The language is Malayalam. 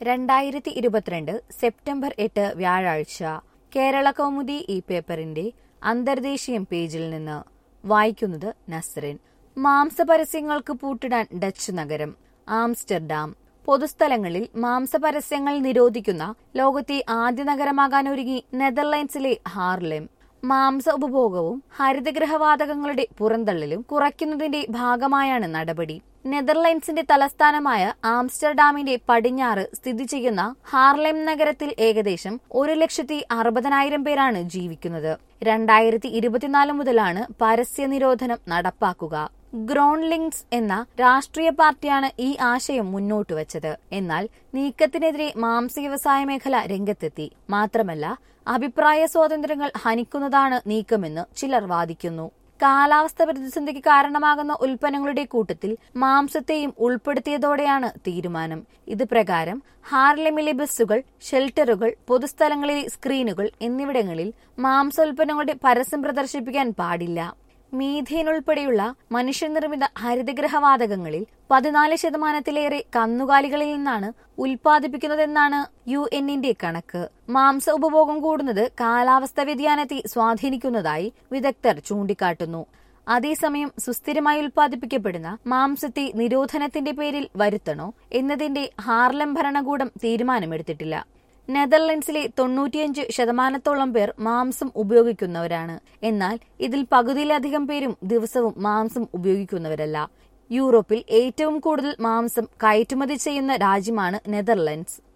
രണ്ടായിരത്തി ഇരുപത്തിരണ്ട് സെപ്റ്റംബർ എട്ട് വ്യാഴാഴ്ച കേരള കൗമുദി ഈ പേപ്പറിന്റെ അന്തർദേശീയം പേജിൽ നിന്ന് വായിക്കുന്നത് നസ്റിൻ മാംസപരസ്യങ്ങൾക്ക് പൂട്ടിടാൻ ഡച്ച് നഗരം ആംസ്റ്റർഡാം പൊതുസ്ഥലങ്ങളിൽ മാംസപരസ്യങ്ങൾ നിരോധിക്കുന്ന ലോകത്തെ ആദ്യ നഗരമാകാനൊരുങ്ങി നെതർലൻഡ്സിലെ ഹാർലെം മാംസ ഉപഭോഗവും ഹരിതഗൃഹവാതകങ്ങളുടെ പുറന്തള്ളലും കുറയ്ക്കുന്നതിന്റെ ഭാഗമായാണ് നടപടി നെതർലൻഡ്സിന്റെ തലസ്ഥാനമായ ആംസ്റ്റർഡാമിന്റെ പടിഞ്ഞാറ് സ്ഥിതി ചെയ്യുന്ന ഹാർലെം നഗരത്തിൽ ഏകദേശം ഒരു ലക്ഷത്തി അറുപതിനായിരം പേരാണ് ജീവിക്കുന്നത് രണ്ടായിരത്തി ഇരുപത്തിനാല് മുതലാണ് പരസ്യ നിരോധനം നടപ്പാക്കുക ഗ്രോൺലിങ്സ് എന്ന രാഷ്ട്രീയ പാർട്ടിയാണ് ഈ ആശയം മുന്നോട്ട് വച്ചത് എന്നാൽ നീക്കത്തിനെതിരെ മാംസ വ്യവസായ മേഖല രംഗത്തെത്തി മാത്രമല്ല അഭിപ്രായ സ്വാതന്ത്ര്യങ്ങൾ ഹനിക്കുന്നതാണ് നീക്കമെന്ന് ചിലർ വാദിക്കുന്നു കാലാവസ്ഥ പ്രതിസന്ധിക്ക് കാരണമാകുന്ന ഉൽപ്പന്നങ്ങളുടെ കൂട്ടത്തിൽ മാംസത്തെയും ഉൾപ്പെടുത്തിയതോടെയാണ് തീരുമാനം ഇത് പ്രകാരം ഹാർലെമിലെ ബസ്സുകൾ ഷെൽട്ടറുകൾ പൊതുസ്ഥലങ്ങളിലെ സ്ക്രീനുകൾ എന്നിവിടങ്ങളിൽ മാംസോൽപ്പന്നങ്ങളുടെ പരസ്യം പ്രദർശിപ്പിക്കാൻ പാടില്ല മീഥേൻ ഉൾപ്പെടെയുള്ള മനുഷ്യനിർമ്മിത ഹരിതഗ്രഹവാതകങ്ങളിൽ പതിനാല് ശതമാനത്തിലേറെ കന്നുകാലികളിൽ നിന്നാണ് ഉൽപ്പാദിപ്പിക്കുന്നതെന്നാണ് യു എന്നിന്റെ കണക്ക് മാംസ ഉപഭോഗം കൂടുന്നത് കാലാവസ്ഥ വ്യതിയാനത്തെ സ്വാധീനിക്കുന്നതായി വിദഗ്ധർ ചൂണ്ടിക്കാട്ടുന്നു അതേസമയം സുസ്ഥിരമായി ഉൽപ്പാദിപ്പിക്കപ്പെടുന്ന മാംസത്തെ നിരോധനത്തിന്റെ പേരിൽ വരുത്തണോ എന്നതിന്റെ ഹാർലം ഭരണകൂടം തീരുമാനമെടുത്തിട്ടില്ല നെതർലൻഡ്സിലെ തൊണ്ണൂറ്റിയഞ്ച് ശതമാനത്തോളം പേർ മാംസം ഉപയോഗിക്കുന്നവരാണ് എന്നാൽ ഇതിൽ പകുതിയിലധികം പേരും ദിവസവും മാംസം ഉപയോഗിക്കുന്നവരല്ല യൂറോപ്പിൽ ഏറ്റവും കൂടുതൽ മാംസം കയറ്റുമതി ചെയ്യുന്ന രാജ്യമാണ് നെതർലൻഡ്സ്